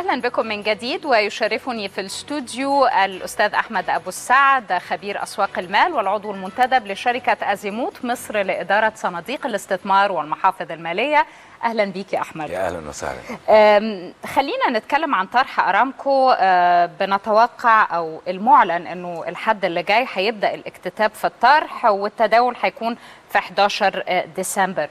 اهلا بكم من جديد ويشرفني في الاستوديو الاستاذ احمد ابو السعد خبير اسواق المال والعضو المنتدب لشركه ازيموت مصر لاداره صناديق الاستثمار والمحافظ الماليه اهلا بيك يا احمد يا اهلا وسهلا أم، خلينا نتكلم عن طرح ارامكو أه، بنتوقع او المعلن انه الحد اللي جاي هيبدا الاكتتاب في الطرح والتداول هيكون في 11 ديسمبر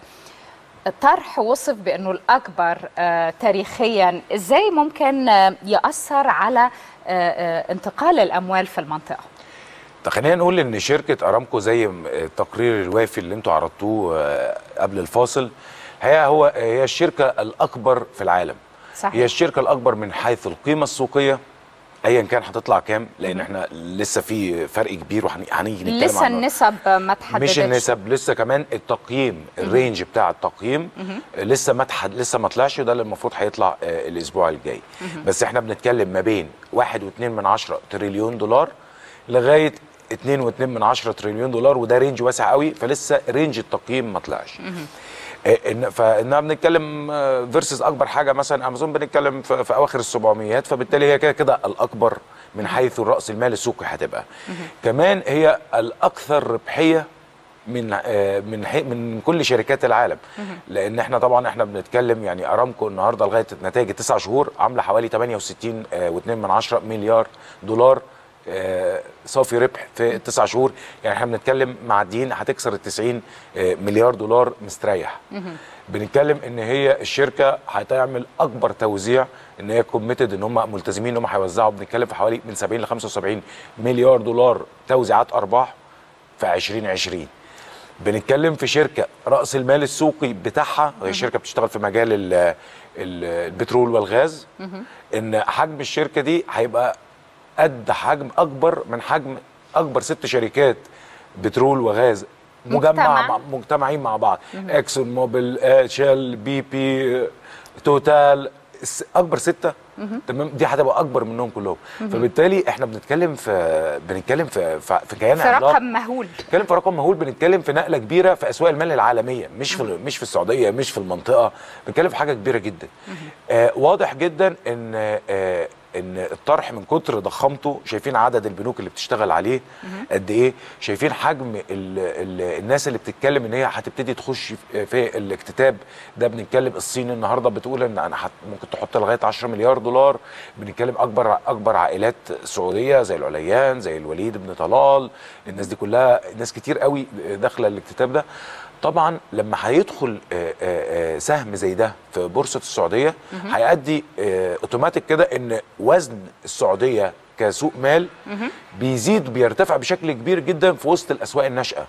الطرح وصف بانه الاكبر آه، تاريخيا ازاي ممكن آه، ياثر على آه، آه، انتقال الاموال في المنطقه طب خلينا نقول ان شركه ارامكو زي م- التقرير الوافي اللي انتوا عرضتوه آه، قبل الفاصل هي هو هي الشركه الاكبر في العالم صحيح. هي الشركه الاكبر من حيث القيمه السوقيه ايا كان هتطلع كام لان احنا لسه في فرق كبير وهنيجي نتكلم لسه عنه. النسب ما تحددتش مش النسب لسه كمان التقييم الرينج بتاع التقييم لسه ما تحد لسه ما طلعش ده اللي المفروض هيطلع آه، الاسبوع الجاي بس احنا بنتكلم ما بين 1.2 من عشرة تريليون دولار لغايه 2.2 من عشرة تريليون دولار وده رينج واسع قوي فلسه رينج التقييم ما طلعش آه، إن- فانها بنتكلم فيرسز اكبر حاجه مثلا امازون بنتكلم في, في اواخر ال 700 فبالتالي هي كده كده الاكبر من حيث راس المال السوقي هتبقى كمان هي الاكثر ربحيه من آه، من حي- من كل شركات العالم لان احنا طبعا احنا بنتكلم يعني ارامكو النهارده لغايه نتائج التسع شهور عامله حوالي 68 و2 من عشرة مليار دولار آه، صافي ربح في التسع شهور يعني احنا بنتكلم معديين هتكسر ال 90 آه، مليار دولار مستريح بنتكلم ان هي الشركه هتعمل اكبر توزيع ان هي كوميتد ان هم ملتزمين ان هم هيوزعوا بنتكلم في حوالي من 70 ل 75 مليار دولار توزيعات ارباح في 2020 بنتكلم في شركه راس المال السوقي بتاعها وهي شركه بتشتغل في مجال ال- ال- البترول والغاز ان حجم الشركه دي هيبقى قد حجم اكبر من حجم اكبر ست شركات بترول وغاز مجمع مجتمع. مع مجتمعين مع بعض اكسون موبيل آه، شيل بي بي آه، توتال الس- اكبر سته تمام دي هتبقى اكبر منهم كلهم فبالتالي احنا بنتكلم في بنتكلم في في, في كيان في عملاق. رقم مهول بنتكلم في رقم مهول بنتكلم في نقله كبيره في اسواق المال العالميه مش في مش في السعوديه مش في المنطقه بنتكلم في حاجه كبيره جدا آه واضح جدا ان آه ان الطرح من كتر ضخامته شايفين عدد البنوك اللي بتشتغل عليه قد ايه شايفين حجم ال ال الناس اللي بتتكلم ان هي هتبتدي تخش في- في الاكتتاب ده بنتكلم الصين النهارده بتقول ان انا هت- ممكن تحط لغايه 10 مليار دولار بنتكلم اكبر اكبر عائلات سعوديه زي العليان زي الوليد بن طلال الناس دي كلها ناس كتير قوي داخله الاكتتاب ده طبعا لما هيدخل آه، آه، آه، سهم زي ده في بورصه السعوديه هيؤدي آه، اوتوماتيك كده ان وزن السعوديه كسوق مال بيزيد بيرتفع بشكل كبير جدا في وسط الاسواق الناشئه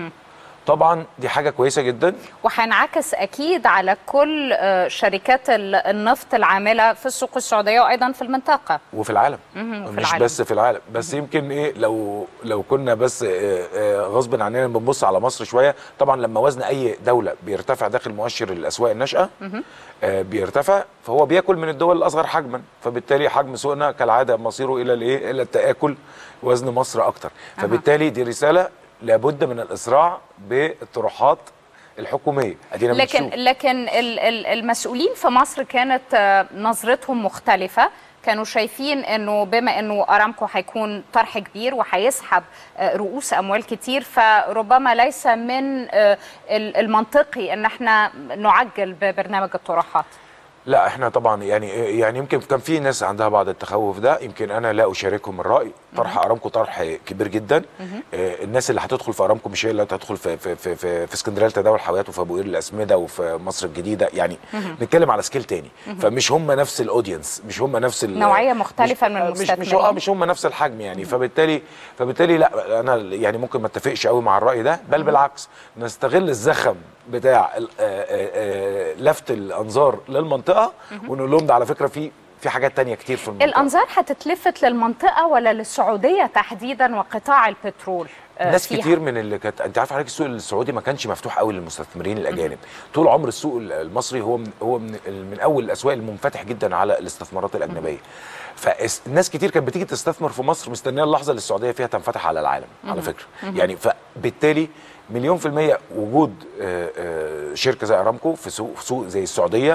طبعا دي حاجه كويسه جدا وهينعكس اكيد على كل آه، شركات ال- النفط العامله في السوق السعوديه وايضا في المنطقه وفي العالم مهم، وفي مش العالم. بس في العالم بس يمكن ايه لو لو كنا بس آه، آه، غصب عننا بنبص على مصر شويه طبعا لما وزن اي دوله بيرتفع داخل مؤشر الاسواق الناشئه آه، بيرتفع فهو بياكل من الدول الاصغر حجما فبالتالي حجم سوقنا كالعاده مصيره الى الايه الى التاكل وزن مصر اكتر فبالتالي دي رساله لابد من الاسراع بالطروحات الحكوميه ادينا لكن بنشوف. لكن ال- ال- المسؤولين في مصر كانت آه، نظرتهم مختلفه كانوا شايفين انه بما انه ارامكو هيكون طرح كبير وهيسحب آه، رؤوس اموال كتير فربما ليس من آه، ال- المنطقي ان احنا نعجل ببرنامج الطروحات لا احنا طبعا يعني يعني يمكن كان في ناس عندها بعض التخوف ده يمكن انا لا اشاركهم الراي طرح ارامكو طرح كبير جدا آه الناس اللي هتدخل في ارامكو مش هي اللي هتدخل في في في في, في اسكندريه لتداول حاويات وفي ابو قير الاسمده وفي مصر الجديده يعني نتكلم على سكيل تاني فمش هم نفس الاودينس مش هم نفس ال- نوعية مختلفة مش من آه، مش مش المستثمرين. اه مش هم نفس الحجم يعني فبالتالي فبالتالي لا انا يعني ممكن ما اتفقش قوي مع الراي ده بل بالعكس نستغل الزخم بتاع ال- آه، آه، آه، لفت الانظار للمنطقه ونقول لهم ده على فكره في في حاجات تانية كتير في المنطقه الانظار هتتلفت للمنطقه ولا للسعوديه تحديدا وقطاع البترول آه، ناس فيها؟ كتير من اللي كانت انت عارف حضرتك السوق السعودي ما كانش مفتوح قوي للمستثمرين الاجانب طول عمر السوق المصري هو من هو من, من اول الاسواق المنفتح جدا على الاستثمارات الاجنبيه فالناس كتير كانت بتيجي تستثمر في مصر مستنيه اللحظه اللي السعوديه فيها تنفتح على العالم على فكره يعني فبالتالي مليون في المية وجود آه، آه، شركة زي أرامكو في سوق, في سوق زي السعودية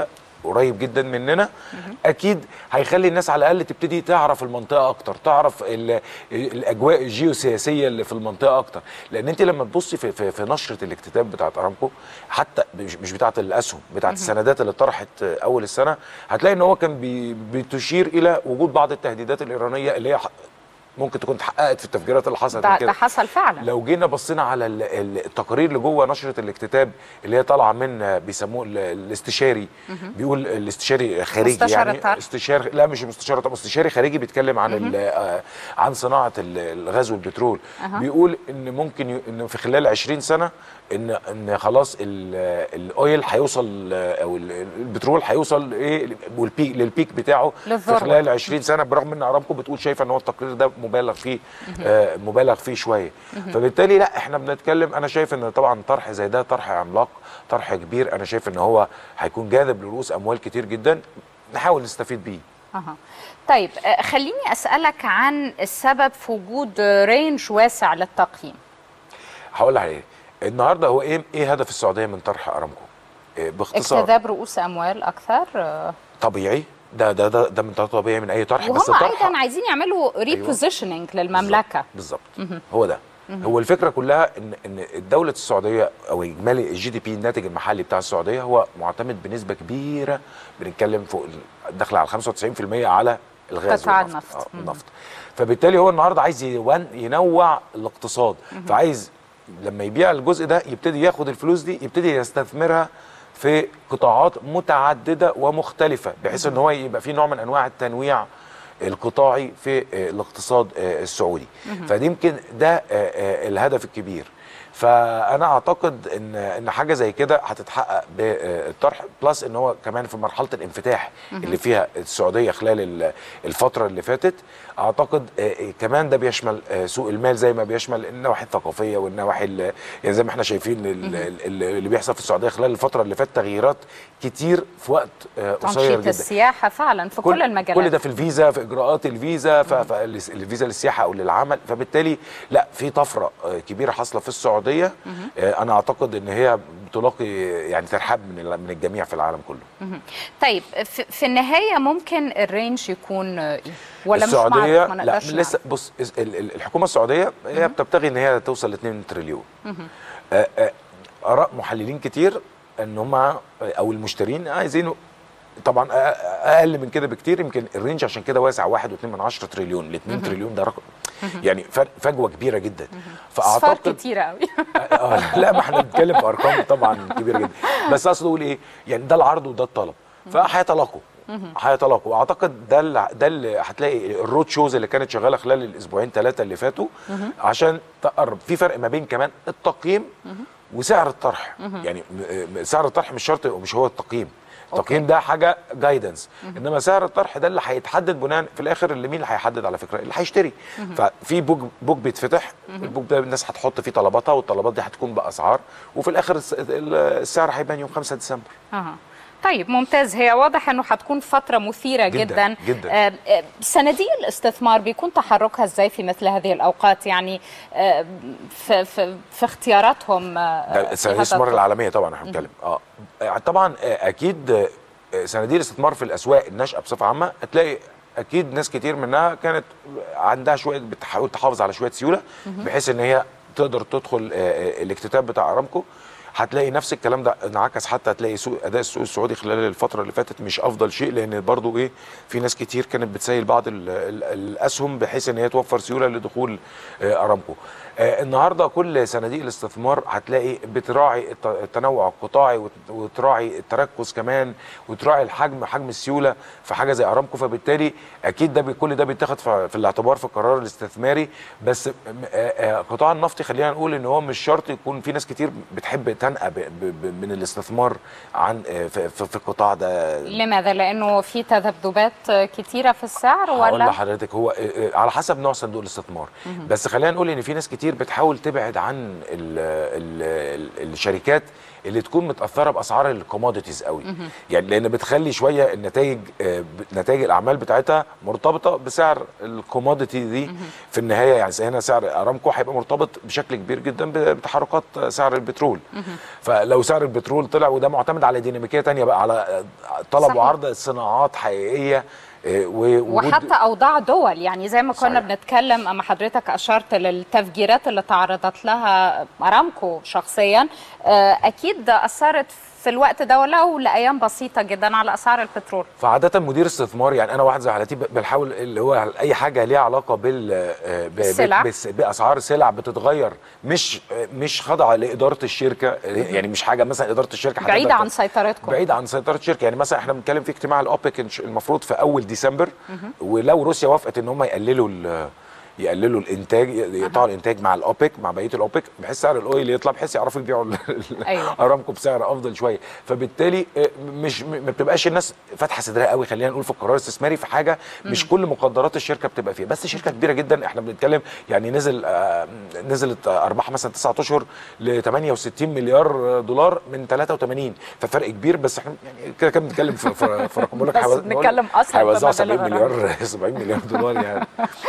قريب جدا مننا اكيد هيخلي الناس على الاقل تبتدي تعرف المنطقه اكتر تعرف ال- الاجواء الجيوسياسيه اللي في المنطقه اكتر لان انت لما تبصي في, في, في نشره الاكتتاب بتاعت ارامكو حتى مش مش بتاعت الاسهم بتاعت السندات اللي طرحت اول السنه هتلاقي ان هو كان بي بتشير الى وجود بعض التهديدات الايرانيه اللي هي ح- ممكن تكون اتحققت في التفجيرات اللي حصلت ده, من ده كده حصل فعلا لو جينا بصينا على ال- ال- التقارير اللي جوه نشره الاكتتاب اللي هي طالعه من آه، بيسموه ال- الاستشاري بيقول الاستشاري خارجي مستشار يعني الطرح. استشار لا مش مستشار طب استشاري خارجي بيتكلم عن ال- آه، عن صناعه ال- الغاز والبترول بيقول ان ممكن ي- ان في خلال 20 سنه ان ان خلاص ال- الاويل هيوصل آه، او ال- البترول هيوصل ايه والبيك للبيك بتاعه في للذروة. خلال 20 سنه برغم ان ارامكو بتقول شايفه ان هو التقرير ده مبالغ فيه آه مبالغ فيه شويه فبالتالي لا احنا بنتكلم انا شايف ان طبعا طرح زي ده طرح عملاق طرح كبير انا شايف ان هو هيكون جاذب لرؤوس اموال كتير جدا نحاول نستفيد بيه أها. طيب آه، خليني أسألك عن السبب في وجود رينج واسع للتقييم هقول لك على ايه النهارده هو ايه ايه هدف السعوديه من طرح ارامكو إيه باختصار اكتذاب رؤوس أموال أكثر آه، طبيعي ده ده ده ده من طبيعي من اي طرح بس وهم طرح أيضا عايزين يعملوا ريبوزيشننج للمملكة بالظبط هو ده هو الفكره كلها ان ان الدوله السعوديه او اجمالي الجي دي بي الناتج المحلي بتاع السعوديه هو معتمد بنسبه كبيره بنتكلم فوق ال- داخل على 95% على الغاز قطاع والنفط. النفط. آه مم. النفط فبالتالي هو النهارده عايز يون- ينوع الاقتصاد فعايز لما يبيع الجزء ده يبتدي ياخد الفلوس دي يبتدي يستثمرها في قطاعات متعدده ومختلفه بحيث ان هو يبقى في نوع من انواع التنويع القطاعي في آه، الاقتصاد آه، السعودي فدي يمكن ده آه، آه، الهدف الكبير فانا اعتقد ان ان حاجه زي كده هتتحقق بالطرح بلس ان هو كمان في مرحله الانفتاح اللي فيها السعوديه خلال ال- الفتره اللي فاتت اعتقد آه، آه، كمان ده بيشمل آه، سوق المال زي ما بيشمل النواحي الثقافيه والنواحي ال- يعني زي ما احنا شايفين ال- ال- اللي بيحصل في السعوديه خلال الفتره اللي فاتت تغييرات كتير في وقت آه، قصير تنشيط جدا السياحة فعلا في كل, المجالات كل ده في الفيزا في اجراءات الفيزا ف- فالس- الفيزا للسياحه او للعمل فبالتالي لا في طفره آه، كبيره حاصله في السعوديه آه، انا اعتقد ان هي بتلاقي يعني ترحاب من ال- من الجميع في العالم كله طيب في, في النهاية ممكن الرينج يكون آه، إيه؟ ولا مش السعوديه معروف ما لا نقدرش لسه بص ال- ال- الحكومه السعوديه هي بتبتغي ان هي توصل ل 2 تريليون آه، آه، اراء محللين كتير ان هم او المشترين عايزينه طبعا أ- اقل من كده بكتير يمكن الرينج عشان كده واسع 1.2 من 10 تريليون ل 2 تريليون ده رقم يعني فرق فجوه كبيره جدا صفار فاعتقد كتيرة قوي آه، لا ما احنا بنتكلم في ارقام طبعا كبيره جدا بس اقصد اقول ايه يعني ده العرض وده الطلب فهيتلاقوا هيتلاقوا واعتقد ده اللي ده اللي هتلاقي الرود شوز اللي كانت شغاله خلال الاسبوعين ثلاثه اللي فاتوا عشان تقرب في فرق ما بين كمان التقييم وسعر الطرح يعني م- م- سعر الطرح مش شرط يبقى مش هو التقييم التقييم ده حاجه جايدنس انما سعر الطرح ده اللي هيتحدد بناء في الاخر اللي مين اللي هيحدد على فكره اللي هيشتري ففي بوك بوك بيتفتح البوك ده الناس هتحط فيه طلباتها والطلبات دي هتكون باسعار وفي الاخر الس- ال- السعر هيبان يوم 5 ديسمبر أها. طيب ممتاز هي واضح انه هتكون فتره مثيره جداً، جدا جداً. آه، آه، صناديق الاستثمار بيكون تحركها ازاي في مثل هذه الاوقات يعني آه، في في, في اختياراتهم آه، ده في صناديق هذا الاستثمار الطرق. العالميه طبعا احنا بنتكلم اه آه، طبعا آه، اكيد آه، صناديق الاستثمار في الاسواق الناشئه بصفه عامه هتلاقي اكيد ناس كتير منها كانت عندها شويه بتحاول تحافظ على شويه سيوله بحيث ان هي تقدر تدخل آه، آه، الاكتتاب بتاع ارامكو هتلاقي نفس الكلام ده انعكس حتى هتلاقي سوق اداء السوق السعودي خلال الفتره اللي فاتت مش افضل شيء لان برضو ايه في ناس كتير كانت بتسيل بعض ال ال الاسهم بحيث ان هي توفر سيوله لدخول آه، ارامكو آه، النهارده كل صناديق الاستثمار هتلاقي بتراعي الت- التنوع القطاعي وت- وتراعي التركز كمان وتراعي الحجم حجم السيوله في حاجه زي ارامكو فبالتالي اكيد ده بي- كل ده بيتاخد في في الاعتبار في القرار الاستثماري بس م- آه، آه، قطاع النفط خلينا نقول ان هو مش شرط يكون في ناس كتير بتحب تنقى ب- ب- ب- من الاستثمار عن آه، في في- في القطاع ده لماذا لانه في تذبذبات آه، كتيره في السعر هقول ولا لحضرتك هو آه، آه، على حسب نوع صندوق الاستثمار بس خلينا نقول ان في ناس كتير بتحاول تبعد عن ال ال ال الشركات اللي تكون متاثره باسعار الكوموديتيز قوي يعني لان بتخلي شويه النتائج آه، ب- نتائج الاعمال بتاعتها مرتبطه بسعر الكوموديتي دي في النهايه يعني هنا سعر ارامكو هيبقى مرتبط بشكل كبير جدا ب- بتحركات سعر البترول فلو سعر البترول طلع وده معتمد على ديناميكيه تانية بقى على آه، طلب صحيح. وعرض صناعات حقيقيه آه، ووجود وحتى اوضاع دول يعني زي ما كنا صحيح. بنتكلم اما حضرتك اشرت للتفجيرات اللي تعرضت لها ارامكو شخصيا آه، اكيد اثرت في الوقت ده ولو لايام بسيطه جدا على اسعار البترول فعادة مدير استثمار يعني انا واحد زي حالتي ب- بنحاول اللي هو اي حاجه ليها علاقه بال آه، ب- ب- السلع. بس- باسعار سلع بتتغير مش آه، مش خاضعه لاداره الشركه يعني مش حاجه مثلا اداره الشركه هتقدر بعيده ت- عن سيطرتكم بعيد عن سيطره الشركه يعني مثلا احنا بنتكلم في اجتماع الاوبك إن ش- المفروض في اول ديسمبر ولو روسيا وافقت ان هم يقللوا ال- يقللوا الانتاج يقطعوا الانتاج مع الاوبك مع بقيه الاوبك بحيث سعر الاويل يطلع بحيث يعرفوا يبيعوا ال- ال- أيوة. ارامكو بسعر افضل شويه فبالتالي آه، مش م- ما بتبقاش الناس فاتحه صدرها قوي خلينا نقول في القرار الاستثماري في حاجه مش كل مقدرات الشركه بتبقى فيها بس شركه كبيره جدا احنا بنتكلم يعني نزل آه، نزلت ارباحها مثلا 9 اشهر ل 68 مليار دولار من 83 ففرق كبير بس احنا يعني كده كده بنتكلم في في, في رقم بقول لك بس هيوز- بنتكلم أصلاً في هيوزعوا مبالغ 70 رهيبة. مليار 70 مليار دولار يعني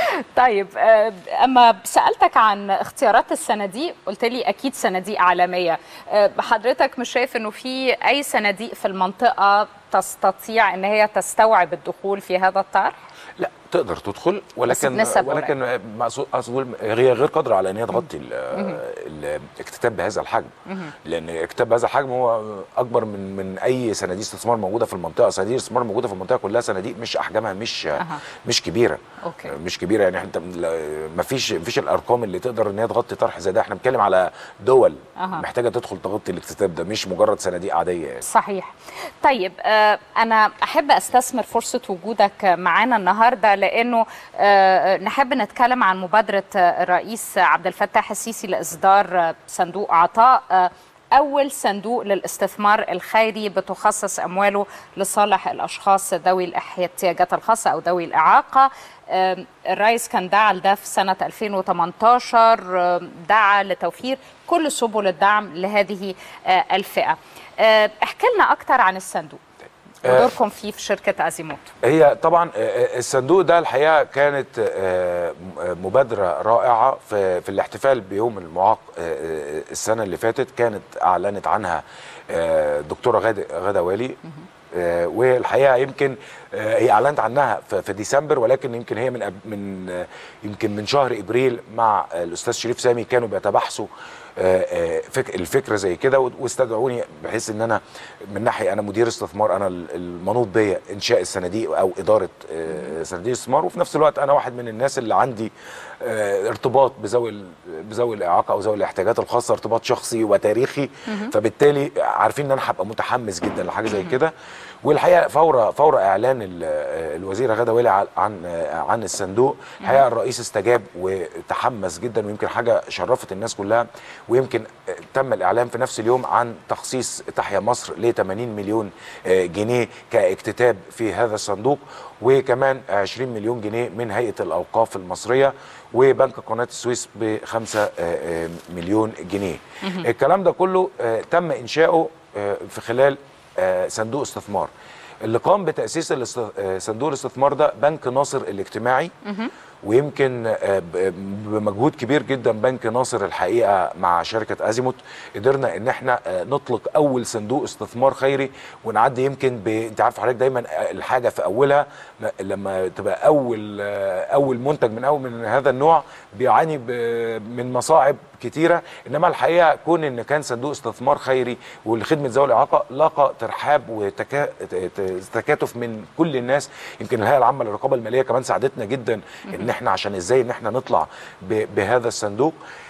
طيب آه، اما سالتك عن اختيارات الصناديق قلت لي اكيد صناديق عالميه آه، حضرتك مش شايف انه في اي صناديق في المنطقه تستطيع ان هي تستوعب الدخول في هذا الطرح لا تقدر تدخل ولكن بنسب ولكن مقصود اقول هي غير قادره على ان هي تغطي ال- الاكتتاب بهذا الحجم لان الاكتتاب بهذا الحجم هو اكبر من من اي صناديق استثمار موجوده في المنطقه صناديق الاستثمار موجوده في المنطقه كلها صناديق مش احجامها مش أها. مش كبيره أوكي. مش كبيره يعني انت ما فيش ما فيش الارقام اللي تقدر ان هي تغطي طرح زي ده احنا بنتكلم على دول أها. محتاجه تدخل تغطي الاكتتاب ده مش مجرد صناديق عاديه يعني صحيح طيب آه، انا احب استثمر فرصه وجودك معانا النهارده لانه آه، نحب نتكلم عن مبادره آه، الرئيس عبد الفتاح السيسي لاصدار آه، صندوق عطاء آه، أول صندوق للاستثمار الخيري بتخصص أمواله لصالح الأشخاص ذوي الاحتياجات الخاصة أو ذوي الإعاقة آم، الرئيس كان دعا لده في سنة 2018 آم، دعا لتوفير كل سبل الدعم لهذه آه، الفئة آه، احكي لنا أكتر عن الصندوق ودوركم فيه في شركة أزيموت هي طبعا آه، الصندوق ده الحقيقه كانت آه، م- مبادره رائعه في في الاحتفال بيوم المعاق آه، السنه اللي فاتت كانت اعلنت عنها آه، دكتوره غاده غاده والي آه، والحقيقه يمكن آه، هي اعلنت عنها في في ديسمبر ولكن يمكن هي من أب- من آه، يمكن من شهر ابريل مع الاستاذ شريف سامي كانوا بيتباحثوا آه، آه، فك الفكره زي كده و- واستدعوني بحيث ان انا من ناحيه انا مدير استثمار انا ال- المنوط بيا انشاء الصناديق او اداره آه، صناديق الاستثمار وفي نفس الوقت انا واحد من الناس اللي عندي آه، ارتباط بذوي ال- بذوي الاعاقه او ذوي الاحتياجات الخاصه ارتباط شخصي وتاريخي فبالتالي عارفين ان انا هبقى متحمس جدا لحاجه زي كده والحقيقه فور فور اعلان ال- آه، الوزيره غاده والي عن عن آه، عن الصندوق الحقيقه الرئيس استجاب وتحمس جدا ويمكن حاجه شرفت الناس كلها ويمكن آه، تم الاعلان في نفس اليوم عن تخصيص تحيا مصر ل 80 مليون آه، جنيه كاكتتاب في هذا الصندوق وكمان 20 مليون جنيه من هيئه الاوقاف المصريه وبنك قناه السويس ب 5 مليون جنيه الكلام ده كله آه، تم انشاؤه آه، في خلال آه، صندوق استثمار اللي قام بتاسيس الاست- آه، صندوق الاستثمار ده بنك ناصر الاجتماعي ويمكن آه، ب- بمجهود كبير جدا بنك ناصر الحقيقه مع شركه ازيموت قدرنا ان احنا آه، نطلق اول صندوق استثمار خيري ونعدي يمكن ب... انت عارف حضرتك دايما آه، الحاجه في اولها ل- لما تبقى اول آه، اول منتج من اول من هذا النوع بيعاني ب... من مصاعب كتيره انما الحقيقه كون ان كان صندوق استثمار خيري ولخدمه ذوي الاعاقه لاقى ترحاب وتكاتف من كل الناس يمكن الهيئه العامه للرقابه الماليه كمان ساعدتنا جدا ان احنا عشان ازاي ان احنا نطلع ب... بهذا الصندوق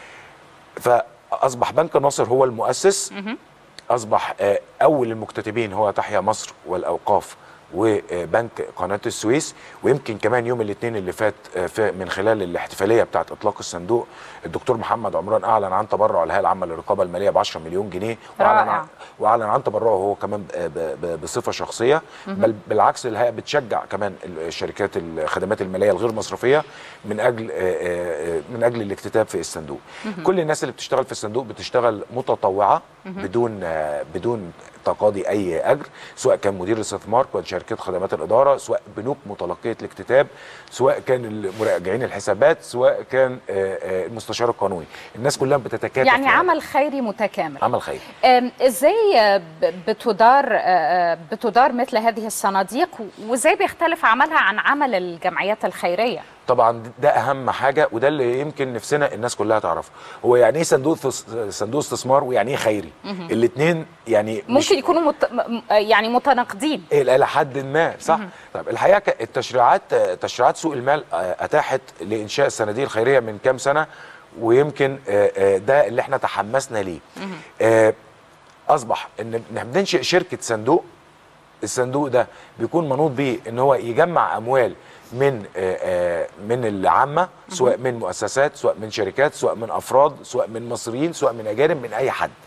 فاصبح بنك الناصر هو المؤسس اصبح آه، اول المكتتبين هو تحيا مصر والاوقاف وبنك قناه السويس ويمكن كمان يوم الاثنين اللي فات آه، في من خلال الاحتفاليه بتاعه اطلاق الصندوق الدكتور محمد عمران اعلن عن تبرع الهيئه العامه للرقابه الماليه ب 10 مليون جنيه واعلن رائع. عن واعلن عن تبرعه هو كمان ب- ب- ب- بصفه شخصيه بل بالعكس الهيئه بتشجع كمان الشركات الخدمات الماليه الغير مصرفيه من اجل آه، آه، من اجل الاكتتاب في الصندوق كل الناس اللي بتشتغل في الصندوق بتشتغل متطوعه بدون آه، بدون تقاضي اي اجر سواء كان مدير استثمار كان شركات خدمات الاداره سواء بنوك متلقيه الاكتتاب سواء كان المراجعين الحسابات سواء كان آه، آه، المستشار القانوني الناس كلها بتتكاتف يعني في- عمل خيري متكامل عمل خير أم، ازاي آه، ب- بتدار آه، آه، بتدار مثل هذه الصناديق وازاي بيختلف عملها عن عمل الجمعيات الخيريه طبعا ده اهم حاجه وده اللي يمكن نفسنا الناس كلها تعرفه هو يعني ايه صندوق فس- صندوق استثمار ويعني ايه خيري الاثنين يعني مش ممكن يكونوا مت... م- م- يعني متناقضين إيه الى حد ما صح طيب الحقيقه ك- التشريعات تشريعات سوق المال آه، اتاحت لانشاء الصناديق الخيريه من كام سنه ويمكن آه، آه، ده اللي احنا تحمسنا ليه آه، اصبح ان إن إحنا بننشئ شركه صندوق الصندوق ده بيكون منوط بيه ان هو يجمع اموال من آه، آه، من العامه سواء من مؤسسات سواء من شركات سواء من افراد سواء من مصريين سواء من اجانب من اي حد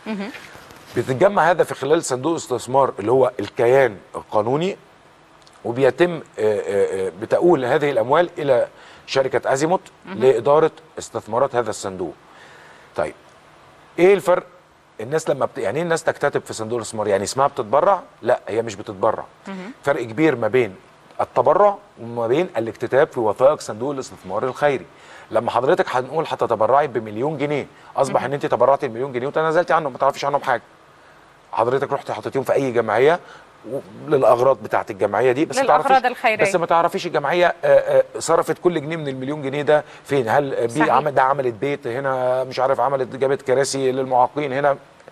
بتتجمع هذا في خلال صندوق استثمار اللي هو الكيان القانوني وبيتم آه، آه، آه، بتؤول هذه الاموال الى شركه ازيموت لاداره استثمارات هذا الصندوق. طيب ايه الفرق؟ الناس لما بت... يعني ايه الناس تكتتب في صندوق الاستثمار؟ يعني اسمها بتتبرع؟ لا هي مش بتتبرع. فرق كبير ما بين التبرع وما بين الاكتتاب في وثائق صندوق الاستثمار الخيري. لما حضرتك هنقول هتتبرعي بمليون جنيه اصبح ان انت تبرعتي بمليون جنيه وتنازلتي عنهم ما تعرفيش عنهم حاجه. حضرتك رحت حطيتيهم في اي جمعيه و- للاغراض بتاعه الجمعيه دي بس ما للأغراض تعرفيش- الخيرية. بس ما تعرفيش الجمعيه آه، آه، صرفت كل جنيه من المليون جنيه ده فين هل بي صحيح. عمل ده عملت بيت هنا مش عارف عملت جابت كراسي للمعاقين هنا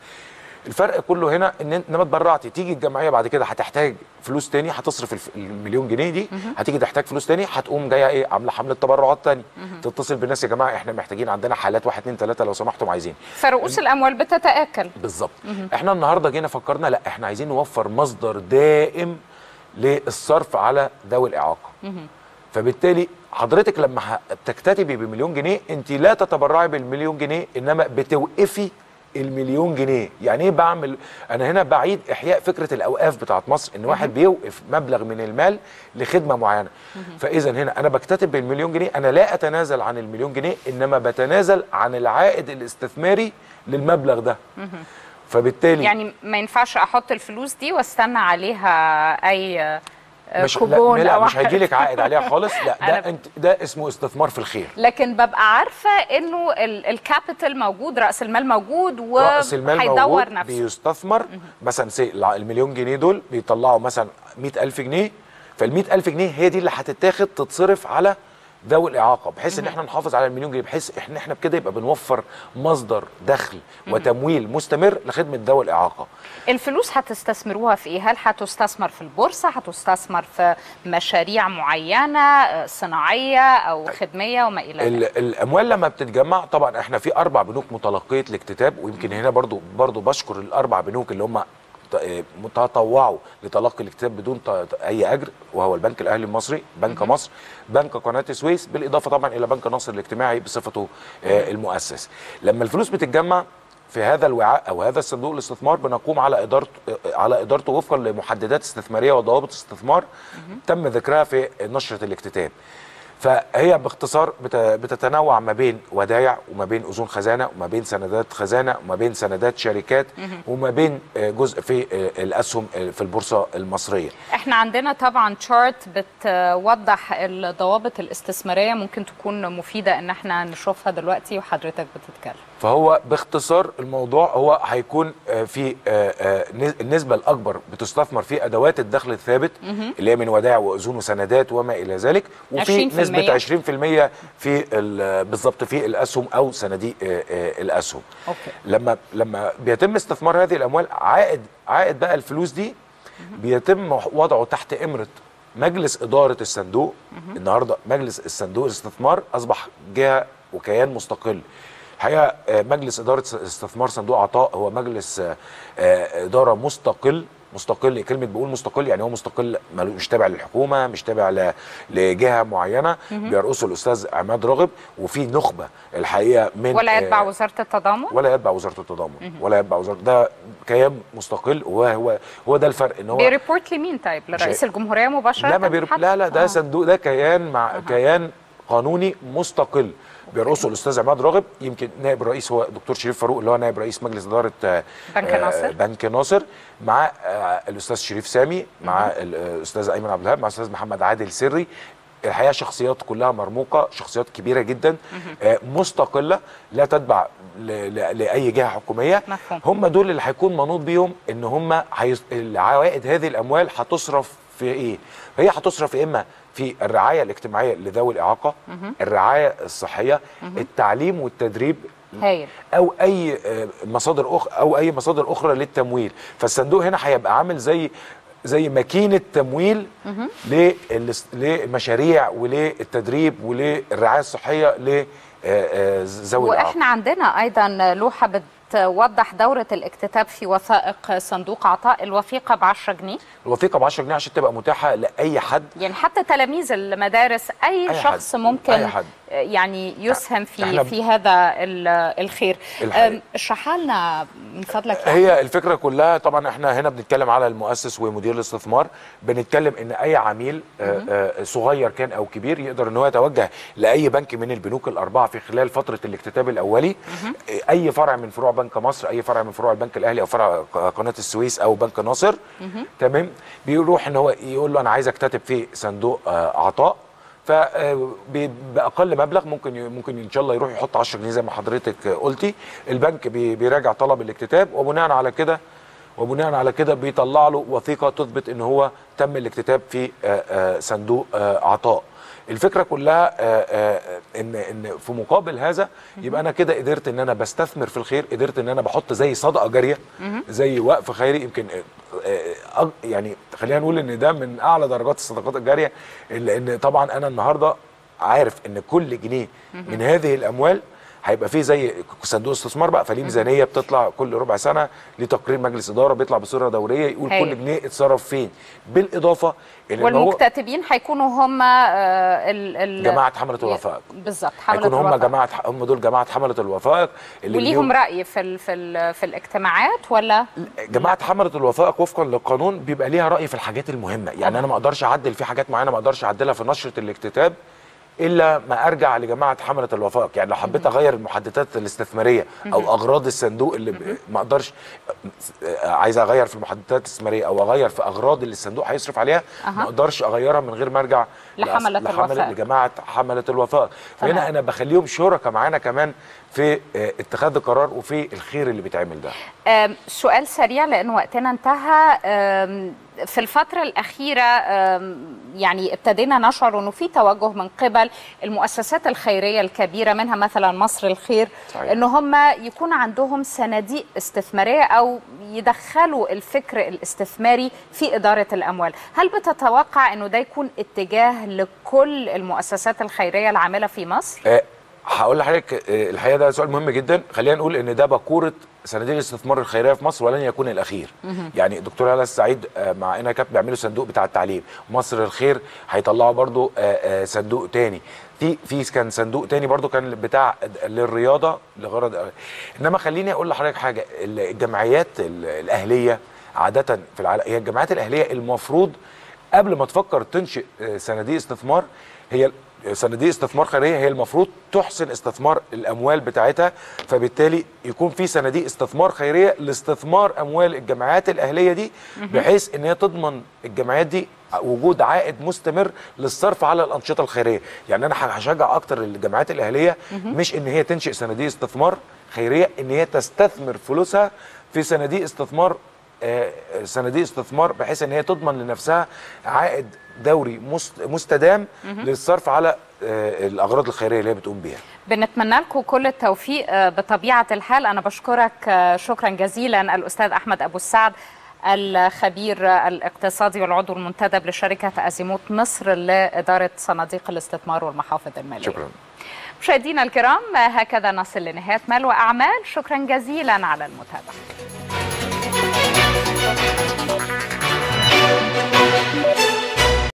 الفرق كله هنا ان انت لما اتبرعتي تيجي الجمعيه بعد كده هتحتاج فلوس تاني هتصرف الف- المليون جنيه دي هتيجي تحتاج فلوس تاني هتقوم جايه ايه عامله حمله تبرعات تاني تتصل بالناس يا جماعه احنا محتاجين عندنا حالات واحد اتنين تلاته لو سمحتم عايزين فرؤوس الاموال بتتاكل بالظبط احنا النهارده جينا فكرنا لا احنا عايزين نوفر مصدر دائم للصرف على ذوي الاعاقه فبالتالي حضرتك لما ه- بتكتتبي بمليون جنيه انت لا تتبرعي بالمليون جنيه انما بتوقفي المليون جنيه يعني ايه بعمل انا هنا بعيد احياء فكره الاوقاف بتاعت مصر ان واحد بيوقف مبلغ من المال لخدمه معينه فاذا هنا انا بكتتب بالمليون جنيه انا لا اتنازل عن المليون جنيه انما بتنازل عن العائد الاستثماري للمبلغ ده فبالتالي يعني ما ينفعش احط الفلوس دي واستنى عليها اي آه، مش كوبون لا, لا او مش هيجي لك عائد عليها خالص لا أنا ب- ده انت ده اسمه استثمار في الخير لكن ببقى عارفه انه ال- الكابيتال موجود راس المال موجود راس المال وهيدور موجود نفسه بيستثمر مثلا سي الع- المليون جنيه دول بيطلعوا مثلا 100000 جنيه فال 100000 جنيه هي دي اللي هتتاخد تتصرف على ذوي الاعاقه بحيث ان احنا نحافظ على المليون جنيه بحيث احنا احنا بكده يبقى بنوفر مصدر دخل وتمويل مستمر لخدمه ذوي الاعاقه الفلوس هتستثمروها في ايه؟ هل هتستثمر في البورصه؟ هتستثمر في مشاريع معينه آه، صناعيه او خدميه وما الى ذلك؟ ال- الاموال لما بتتجمع طبعا احنا في اربع بنوك متلقيه الاكتتاب ويمكن هنا برضو برضو بشكر الاربع بنوك اللي هم ت- آه، تطوعوا لتلقي الاكتتاب بدون ت- ت- اي اجر وهو البنك الاهلي المصري بنك مصر بنك قناه السويس بالاضافه طبعا الى بنك النصر الاجتماعي بصفته آه، المؤسس لما الفلوس بتتجمع في هذا الوعاء او هذا الصندوق الاستثمار بنقوم على ادارته على ادارته وفقا لمحددات استثماريه وضوابط استثمار تم ذكرها في نشره الاكتتاب فهي باختصار بت- بتتنوع ما بين ودايع وما بين اذون خزانه وما بين سندات خزانه وما بين سندات شركات وما بين آه، جزء في آه، الاسهم آه، في البورصه المصريه احنا عندنا طبعا تشارت بتوضح الضوابط الاستثماريه ممكن تكون مفيده ان احنا نشوفها دلوقتي وحضرتك بتتكلم. فهو باختصار الموضوع هو هيكون آه، في آه، آه، نس- النسبة الأكبر بتستثمر في أدوات الدخل الثابت اللي هي من ودائع وأذون وسندات وما إلى ذلك وفي 20% نسبة 20% في ال- بالظبط في الأسهم أو صناديق آه، آه، الأسهم اوكي. لما لما بيتم استثمار هذه الأموال عائد عائد بقى الفلوس دي بيتم وضعه تحت إمرة مجلس إدارة الصندوق النهارده مجلس الصندوق الاستثمار أصبح جهة وكيان مستقل الحقيقه آه، مجلس اداره استثمار صندوق عطاء هو مجلس آه، آه، اداره مستقل مستقل كلمه بقول مستقل يعني هو مستقل ملو- مش تابع للحكومه مش تابع ل- لجهه معينه بيرقصه الاستاذ عماد راغب وفي نخبه الحقيقه من ولا يتبع آه، وزاره التضامن ولا يتبع وزاره التضامن ولا يتبع وزاره ده كيان مستقل وهو هو ده الفرق ان هو بيريبورت لمين طيب لرئيس الجمهوريه مباشره لا ما بيرب... حتى؟ لا لا ده آه. صندوق ده كيان مع كيان قانوني مستقل بيرقصه الاستاذ عماد راغب يمكن نائب الرئيس هو دكتور شريف فاروق اللي هو نائب رئيس مجلس اداره آه، بنك آه، ناصر. بنك ناصر مع آه، الاستاذ شريف سامي مع الاستاذ ايمن عبد الوهاب مع الاستاذ محمد عادل سري الحقيقه شخصيات كلها مرموقه شخصيات كبيره جدا آه، مستقله لا تتبع ل- ل- لاي جهه حكوميه مفهوم. هم دول اللي هيكون منوط بيهم ان هم هيص... العوائد هذه الاموال هتصرف في ايه؟ هي هتصرف يا اما في الرعايه الاجتماعيه لذوي الاعاقه، الرعايه الصحيه، التعليم والتدريب هايل او اي آه، مصادر اخرى او اي مصادر اخرى للتمويل فالصندوق هنا هيبقى عامل زي زي ماكينه تمويل للس- للمشاريع وللتدريب وللرعايه الصحيه لذوي الاعاقه واحنا عندنا ايضا لوحه بتوضح دوره الاكتتاب في وثائق صندوق عطاء الوثيقه ب 10 جنيه الوثيقه ب 10 جنيه عشان تبقى متاحه لاي حد يعني حتى تلاميذ المدارس اي, أي شخص حد. ممكن أي حد. يعني يسهم في إحنا ب- في هذا ال- الخير الحقيقة. أم، اشرحها لنا من فضلك يا هي الفكره كلها طبعا احنا هنا بنتكلم على المؤسس ومدير الاستثمار بنتكلم ان اي عميل آه، آه، صغير كان او كبير يقدر ان هو يتوجه لاي بنك من البنوك الاربعه في خلال فتره الاكتتاب الاولي آه، اي فرع من فروع بنك مصر اي فرع من فروع البنك الاهلي او فرع ق- قناه السويس او بنك ناصر تمام بيروح ان هو يقول له انا عايز اكتتب في صندوق آه، عطاء فباقل مبلغ ممكن ي- ممكن ان شاء الله يروح يحط 10 جنيه زي ما حضرتك قلتي البنك بي- بيراجع طلب الاكتتاب وبناء على كده وبناء على كده بيطلع له وثيقه تثبت ان هو تم الاكتتاب في آه، آه، صندوق آه، عطاء الفكره كلها آه، آه، ان ان في مقابل هذا يبقى انا كده قدرت ان انا بستثمر في الخير قدرت ان انا بحط زي صدقه جاريه زي وقف خيري يمكن آه، آه، أج- يعني خلينا نقول ان ده من اعلى درجات الصدقات الجاريه لان طبعا انا النهارده عارف ان كل جنيه من هذه الاموال هيبقى فيه زي صندوق استثمار بقى فليه ميزانيه بتطلع كل ربع سنه ليه تقرير مجلس اداره بيطلع بصوره دوريه يقول هايل. كل جنيه اتصرف فين بالاضافه الى إن هو والمكتتبين هيكونوا هم آه، ال ال جماعه حمله الوثائق بالظبط حمله هيكونوا هم الوثائق. جماعه هم دول جماعه حمله الوثائق اللي وليهم ليهم- راي في ال في ال في الاجتماعات ولا جماعه حمله الوثائق وفقا للقانون بيبقى ليها راي في الحاجات المهمه يعني انا ما اقدرش اعدل في حاجات معينه ما اقدرش اعدلها في نشره الاكتتاب الا ما ارجع لجماعه حمله الوثائق يعني لو حبيت اغير المحددات الاستثماريه او اغراض الصندوق اللي ب- ما اقدرش آه، عايز اغير في المحددات الاستثماريه او اغير في اغراض اللي الصندوق هيصرف عليها أها. ما اقدرش اغيرها من غير ما ارجع لحملة لأص- الوثائق. لجماعه حمله الوثائق تمام. فهنا انا بخليهم شركاء معانا كمان في آه، اتخاذ القرار وفي الخير اللي بيتعمل ده آم، سؤال سريع لأن وقتنا انتهى آم، في الفترة الأخيرة آم، يعني ابتدينا نشعر أنه في توجه من قبل المؤسسات الخيرية الكبيرة منها مثلا مصر الخير صحيح. أن هم يكون عندهم صناديق استثمارية أو يدخلوا الفكر الاستثماري في إدارة الأموال هل بتتوقع أنه ده يكون اتجاه لكل المؤسسات الخيرية العاملة في مصر؟ آه، هقول لحضرتك آه، الحقيقه ده سؤال مهم جدا خلينا نقول ان ده باكوره صناديق الاستثمار الخيريه في مصر ولن يكون الاخير يعني دكتور هلا السعيد آه، مع انها كانت بيعملوا صندوق بتاع التعليم مصر الخير هيطلعوا برضو آه، آه، صندوق تاني في في كان صندوق تاني برضو كان بتاع للرياضه لغرض انما خليني اقول لحضرتك حاجه الجمعيات ال- الاهليه عاده في العالم هي الجمعيات الاهليه المفروض قبل ما تفكر تنشئ آه، صناديق استثمار هي صناديق استثمار خيريه هي المفروض تحسن استثمار الاموال بتاعتها فبالتالي يكون في صناديق استثمار خيريه لاستثمار اموال الجمعيات الاهليه دي بحيث ان هي تضمن الجمعيات دي وجود عائد مستمر للصرف على الانشطه الخيريه يعني انا هشجع اكتر الجمعيات الاهليه مش ان هي تنشئ صناديق استثمار خيريه ان هي تستثمر فلوسها في صناديق استثمار آه، صناديق استثمار بحيث ان هي تضمن لنفسها عائد دوري مست- مستدام للصرف على آه، الاغراض الخيريه اللي هي بتقوم بيها بنتمنى لكم كل التوفيق آه، بطبيعة الحال أنا بشكرك آه، شكرا جزيلا الأستاذ أحمد أبو السعد الخبير آه، الاقتصادي والعضو المنتدب لشركة أزيموت مصر لإدارة صناديق الاستثمار والمحافظ المالية شكرا مشاهدينا الكرام آه، هكذا نصل لنهاية مال وأعمال شكرا جزيلا على المتابعة